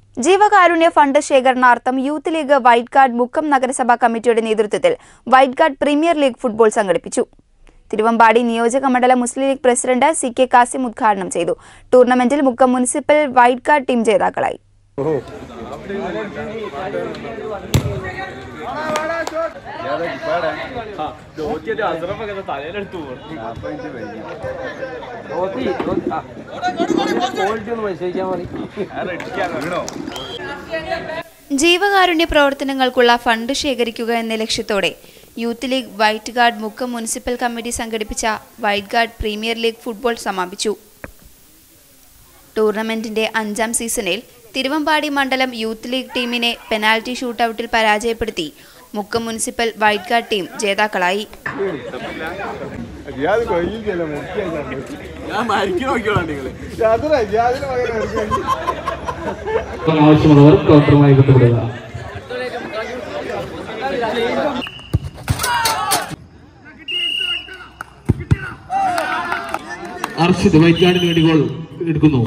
ജീവകാരുണ്യ ഫണ്ട് ശേഖരണാർത്ഥം youth league white guard Mukkam നഗരസഭാ കമ്മിറ്റിയുടെ നേതൃത്വത്തിൽ white guard premier league football സംഘടിപ്പിച്ചു തിരുവമ്പാടി നിയോജക മണ്ഡലം Muslim League president C K Kasim ഉദ്ഘാടനം ചെയ്തു ടൂർണമെന്റിൽ Mukkam municipal white guard team ജേതാക്കളായി ജീവകാരുണ്യ പ്രവർത്തനങ്ങൾക്കുള്ള ഫണ്ട് ശേഖരിക്കുക എന്ന ലക്ഷ്യത്തോടെ youth league white guard Mukkam municipal committee സംഘടിപ്പിച്ച white guard premier league football സമാപിച്ചു ടൂർണമെന്റിന്റെ അഞ്ചാം സീസണിൽ തിരുവമ്പാടി മണ്ഡലം യൂത്ത് ലീഗ് ടീമിനെ പെനാൽറ്റി ഷൂട്ടൌട്ടിൽ പരാജയപ്പെടുത്തി Mukkam municipal white guard team ജേതാക്കളായി റിയാദ് കൊയ്യില്ല മുഖ്യ ഞാൻ മരിക്കണ നോക്കിയോളാം നിങ്ങള് അത് റിയാദിന് മകൻ എടുക്കാൻ ആവശ്യമുള്ളവർ ഡോക്ടറുമായി ബന്ധപ്പെടുക അർഷിദ് വൈറ്റ് ഗാർഡിന് വേണ്ടി ഗോൾ എടുക്കുന്നു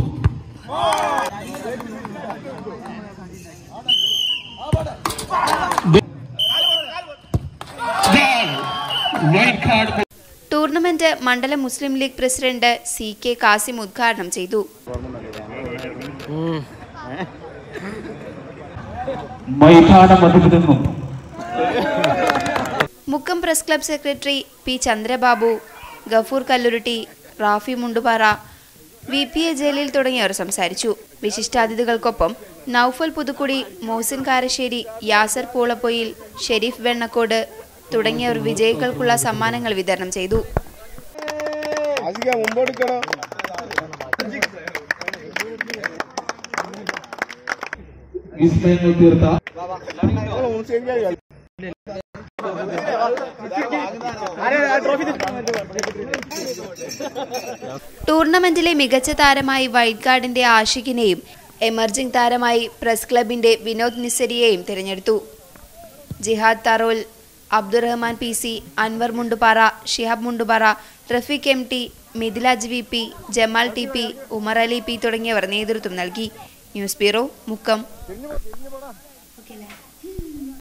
വൈറ്റ് കാർഡ് ടൂർണമെന്റ് മണ്ഡലം Muslim League president C K Kasim ഉദ്ഘാടനം ചെയ്തു മൈതാന മതിൽ നിന്നും Mukkam press club secretary P Chandrababu Gafoor Kalluruti Rafi Mundupara V P A Jaleel തുടങ്ങിയവർ സംസാരിച്ചു വിശിഷ്ടാതിഥികൾക്കൊപ്പം നൌഫൽ പുതുക്കുടി മോസിൻ കാരശ്ശേരി യാസർ പൂളപ്പൊയിൽ ഷെരീഫ് വെണ്ണക്കോട് തുടങ്ങിയവർ വിജയികൾക്കുള്ള സമ്മാനങ്ങൾ വിതരണം ചെയ്തു ആസിക മുമ്പോട്ട് വിസ്മയങ്ങൾ തീർത്ത ടൂർണമെന്റിലെ മികച്ച താരമായി വൈറ്റ് ഗാർഡിന്റെ ആഷിഖിനെയും എമർജിംഗ് താരമായി പ്രസ് ക്ലബിന്റെ വിനോദ് നിസരിയെയും തിരഞ്ഞെടുത്തു Jihad Tharol Abdurahman P C Anwar Mundupara Shihab Mundupara Rafeeq M T Mithilaj V P Jamal T P Umar Ali P തുടങ്ങിയവർ നേതൃത്വം നൽകി ന്യൂസ് ബ്യൂറോ മുക്കം